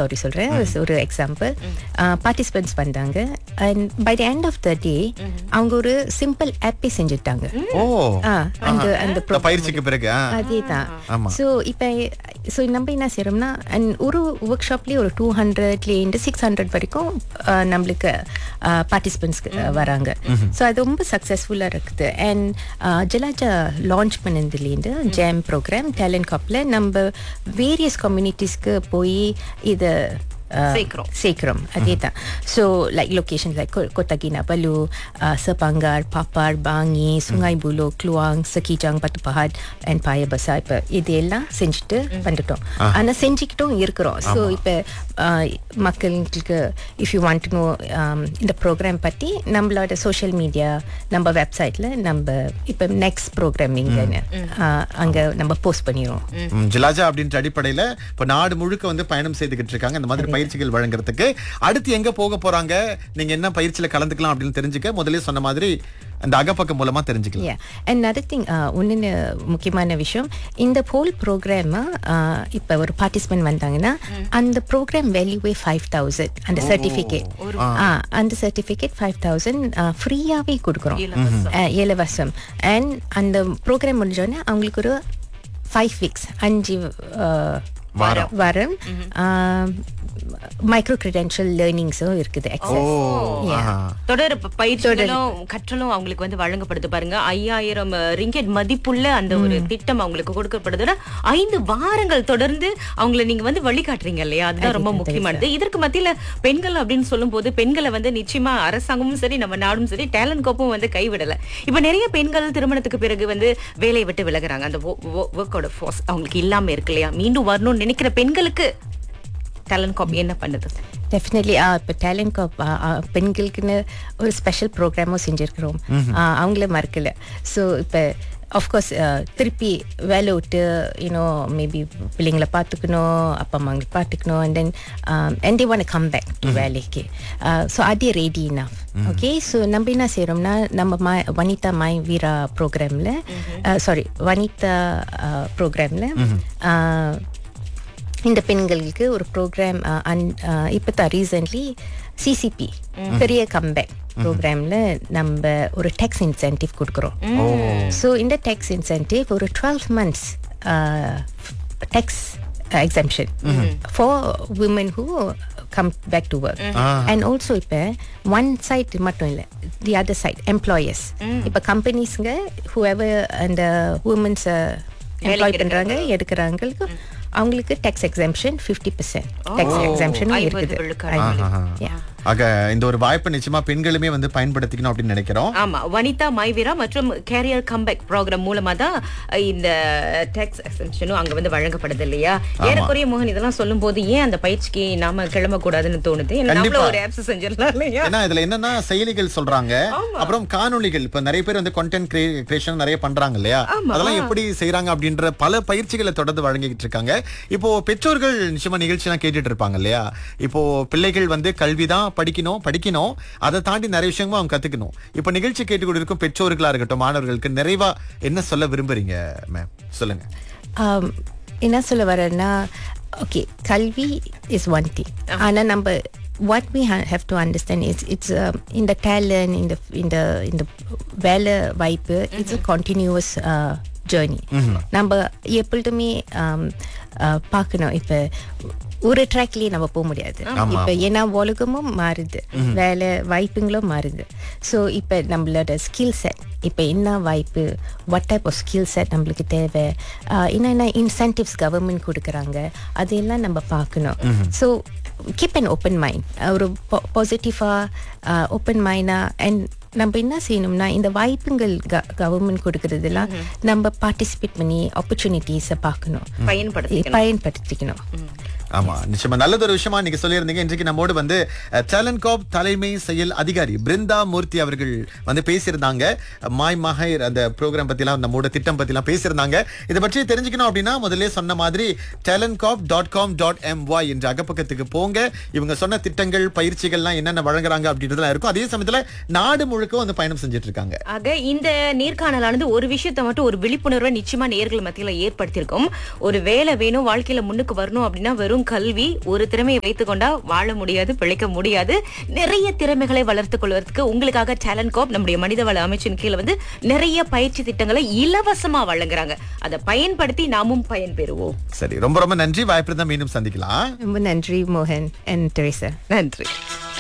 Story சொல்றேன் ஒரு example participants வந்தாங்க and by the end of the day அவங்க ஒரு சிம்பிள் ஆப்பே செஞ்சுட்டாங்க ஓ ஆ, அந்த அந்த இந்த program பயிற்சிக்கு பிறகு ஆ. அதேதான் ஆமா. ஸோ இப்போ ஸோ நம்ம என்ன செய்யறோம்னா and ஒரு ஒர்க் ஷாப்லேயே ஒரு டூ ஹண்ட்ரட்லேருந்து சிக்ஸ் ஹண்ட்ரட் வரைக்கும் அஹ், நம்மளுக்கு பார்ட்டிசிபென்ட்ஸ் வராங்க ஸோ அது ரொம்ப சக்ஸஸ்ஃபுல்லாக இருக்குது அண்ட் ஜலாஜா லான்ச் பண்ணதுலேருந்து ஜேம் ப்ரோக்ராம் டேலண்ட் காப்பில் நம்ம வேரியஸ் கம்யூனிட்டிஸ்க்கு போய் இதை uh, சேர்க்கிறோம். சேர்க்கிறோம் அதே தான் so like location like Kota Kinabalu, uh, Sepanggar, Papar, Bangi, Sungai Buloh, Kluang, Sekijang, Batu Pahat and Paya Besar இப்போ இது எல்லாம் செஞ்சுட்டு வந்துட்டோம் ஆனால் செஞ்சுக்கிட்டும் இருக்கிறோம் ஸோ இப்போ மக்களுக்கு if you want to know இந்த ப்ரோக்ராம் பற்றி நம்மளோட சோஷியல் மீடியா நம்ம வெப்சைட்டில் நம்ம இப்போ நெக்ஸ்ட் ப்ரோக்ராம் இங்கன்னு அங்கே நம்ம போஸ்ட் பண்ணிடுவோம் ம், ஜிலாஜா அப்படின்ற அடிப்படையில இப்ப நாடு முழுக்க வந்து பயணம் செய்துகிட்டு இருக்காங்க இந்த மாதிரி பயிற்சிகள் வழங்குறதுக்கு அடுத்து எங்க போக போறாங்க நீங்க என்ன பயிற்சியில கலந்துக்கலாம் அப்படின்னு தெரிஞ்சுக்க முதல்ல சொன்ன மாதிரி அந்த அகப்பக்கம் மூலமா தெரிஞ்சுக்கலாம் Yeah. Another thing, uh, ஒன்னு முக்கியமான விஷயம் இந்த ஹோல் ப்ரோக்ராம் இப்போ ஒரு பார்ட்டிசிபென்ட் வந்தாங்கன்னா அந்த ப்ரோக்ராம் வேல்யூவே ஃபைவ் தௌசண்ட் அந்த சர்டிஃபிகேட் அந்த சர்டிஃபிகேட் ஃபைவ் தௌசண்ட் ஃப்ரீயாகவே கொடுக்குறோம் இலவசம். அஹ், இலவசம் அண்ட் அந்த ப்ரோக்ராம் முடிஞ்சோடனே அவங்களுக்கு ஒரு ஃபைவ் வீக்ஸ் அஞ்சு uh, வாரம். வாரம் மைக்ரோ கிரெடென்ஷியல் லேர்னிங்ஸும் இருக்குது ஓ எக்ஸஸ் ஆஹா. தொடர் ப- பயிற்சிகளும் கற்றலும் அவங்களுக்கு வந்து வழங்கப்படுது பாருங்க ஐயாயிரம் ரிங்கெட் மதிப்புள்ள அந்த ஒரு திட்டம் அவங்களுக்கு கொடுக்கப்படுதுன்னா ஐந்து வாரங்கள் தொடர்ந்து அவங்களை நீங்க வந்து வழிகாட்டுறீங்க இல்லையா அதுதான் ரொம்ப முக்கியமானது இதற்கு மத்தியில பெண்கள் அப்படின்னு சொல்லும்போது பெண்களை வந்து நிச்சயமா அரசாங்கமும் சரி நம்ம நாடும் சரி டேலண்ட் கோப்பும் வந்து கைவிடல இப்ப நிறைய பெண்கள் திருமணத்துக்கு பிறகு வந்து வேலையை விட்டு விலகுறாங்க அந்த ஒர்க்கோட ஃபோர்ஸ் அவங்களுக்கு இல்லாம இருக்கு இல்லையா மீண்டும் வரணும்னு நினைக்கிற பெண்களுக்கு டேலண்ட் காப் என்ன பண்ணுது டெஃபினெட்லி இப்போ டேலண்ட் கப் பெண்களுக்குன்னு ஒரு ஸ்பெஷல் ப்ரோக்ராமும் செஞ்சுருக்கிறோம் அவங்கள மறக்கல ஸோ இப்போ ஆஃப்கோர்ஸ் திருப்பி வேலை விட்டு யூனோ மேபி பிள்ளைங்கள பார்த்துக்கணும் அப்பா அம்மாங்களை பார்த்துக்கணும் and then and they want come back to வேலைக்கு ஸோ அதே ரெடி இனஃப் ஓகே ஸோ நம்ம என்ன செய்கிறோம்னா நம்ம மா வனிதா மாய் வீரா ப்ரோக்ராமில் சாரி வனிதா ப்ரோக்ராமில் இந்த பெண்களுக்கு ஒரு ப்ரோக்ராம் இப்போ தான் ரீசன்ட்லி சிசிபி பெரிய கம்பேக் ப்ரோக்ராமில் நம்ம ஒரு டேக்ஸ் இன்சென்டிவ் கொடுக்குறோம் ஸோ இந்த டேக்ஸ் இன்சென்டிவ் ஒரு twelve months tax exemption for women who come back to work and also இப்போ ஒன் சைட் மட்டும் இல்லை தி அதர் சைட் எம்ப்ளாயர்ஸ் இப்போ கம்பெனிஸுங்க ஹூஎவர் அந்த உமன்ஸ் எம்ப்ளாய் பண்றாங்க எடுக்கிறாங்களுக்கு அவங்களுக்கு tax exemption fifty percent tax எக்ஸம்ஷனும் ஐம்பது இருக்குது விழுக்காடு. Yeah. ஆக இந்த ஒரு வாய்ப்பை நிச்சயமா பெண்களுமே வந்து பயன்படுத்திக்கணும் அப்படின்னு நினைக்கிறோம் ஆமா வனிதா மைவீரா மற்றும் கேரியர் கம்பேக் ப்ரோக்ராம் மூலமா தான் அஹ், இந்த டேக்ஸ் எக்ஸம்ஷனும் அங்க வந்து வழங்கப்படுது இல்லையா ஏறக்குறைய மோகன் இதெல்லாம் சொல்லும் போது ஏன் அந்த பயிற்சிக்கு நாம கிளம்ப கூடாதுன்னு தோணுது ஏன்னா நம்மள கண்டிப்பா. ஒரு ஆப்ஸ் செஞ்சிடலாம் இல்லையா ஏன்னா இதுல என்னன்னா செயலிகள் சொல்றாங்க அப்புறம் காணொளிகள் இப்ப நிறைய பேர் வந்து கண்டென்ட் கிரியேஷன் நிறைய பண்றாங்க இல்லையா அதெல்லாம் எப்படி செய்றாங்க அப்படின்ற பல பயிற்சிகளை தொடர்ந்து வழங்கிட்டு இருக்காங்க இப்போ பெற்றோர்கள் நிச்சயமா நிகழ்ச்சி எல்லாம் கேட்டுட்டு இருப்பாங்க இல்லையா இப்போ பிள்ளைகள் வந்து கல்விதான் படிக்கணும் படிக்கணும் அதை தாண்டி நிறைய விஷயங்களும் அவங்க கத்துக்கணும் இப்போ நிகழ்ச்சி கேட்டுக்கொண்டு இருக்கும் பெற்றோர்களா இருக்கட்டும் மாணவர்களுக்கு நிறைவா என்ன சொல்ல விரும்புறீங்க மேம் சொல்லுங்க Um, என்ன சொல்ல வரேன்னா ஓகே கல்வி இஸ் ஒன் திங் ஆனால் நம்ம what we ha- have to understand is it's um, in the talent in the in the in the வேலை வாய்ப்பு it's a continuous uh, journey நம்ம எப்பொழுதுமே um, uh, பார்க்கணும் இப்போ ஒரு ட்ராக்லயே நம்ம போக முடியாது இப்போ ஏன்னா உலகமும் மாறுது வேலை வாய்ப்புங்களும் மாறுது ஸோ இப்போ நம்மளோட ஸ்கில் செட் இப்போ என்ன வாய்ப்பு what type of skill set நம்மளுக்கு தேவை ஆஹ் என்னென்ன இன்சென்டிவ்ஸ் கவர்மெண்ட் கொடுக்குறாங்க அதையெல்லாம் நம்ம பார்க்கணும் so keep an open mind ஒரு பாசிட்டிவாக ஓப்பன் மைண்டாக அண்ட் நம்ம என்ன செய்யணும்னா இந்த வாய்ப்புகள் கவர்மெண்ட் கொடுக்கறதெல்லாம் நம்ம பார்ட்டிசிபேட் பண்ணி ஆப்பர்ச்சுனிட்டிஸை பார்க்கணும் பயன்படுத்திக்கணும் பயன்படுத்திக்கணும் ஆமா நிச்சயமா நல்லது ஒரு விஷயமா நீங்க சொல்லியிருந்தீங்க இன்றைக்கு நம்மோடு வந்து டேலண்ட் காப் தலைமை செயல் அதிகாரி பிருந்தா மூர்த்தி அவர்கள் வந்து பேசியிருந்தாங்க மாய் மஹைர் அந்த ப்ரோக்ராம் பத்திலாம் நம்மோட திட்டம் பத்திலாம் பேசியிருந்தாங்க இதை பற்றி தெரிஞ்சுக்கணும் அப்படின்னா முதல்ல சொன்ன மாதிரி TalentCorp dot com dot M Y என்ற அகப்பக்கத்துக்கு போங்க இவங்க சொன்ன திட்டங்கள் பயிற்சிகள்லாம் என்னென்ன வழங்குறாங்க அப்படின்றதுலாம் இருக்கும் அதே சமயத்துல நாடு முழுக்க வந்து பயணம் செஞ்சுட்டு இருக்காங்க ஆக இந்த நேர்காணலானது ஒரு விஷயத்தை மட்டும் ஒரு விழிப்புணர்வை நிச்சயமா நேர்கள் மத்தியில ஏற்படுத்தியிருக்கும் ஒரு வேலை வேணும் வாழ்க்கையில முன்னுக்கு வரணும் அப்படின்னா வெறும் வெறும் கல்வி ஒரு திறமையை வைத்துக் கொண்டா வாழ முடியாது பிழைக்க முடியாது நிறைய திறமைகளை வளர்த்துக் கொள்வதற்கு உங்களுக்காக டேலண்ட் கோப் நம்முடைய மனிதவள அமைச்சின் கீழே வந்து நிறைய பயிற்சி திட்டங்களை இலவசமா வழங்குறாங்க அதை பயன்படுத்தி நாமும் பயன்பெறுவோம் சரி ரொம்ப ரொம்ப நன்றி வாய்ப்பு இருந்தா மீண்டும் சந்திக்கலாம் ரொம்ப நன்றி மோகன் அண்ட் தெரேசா நன்றி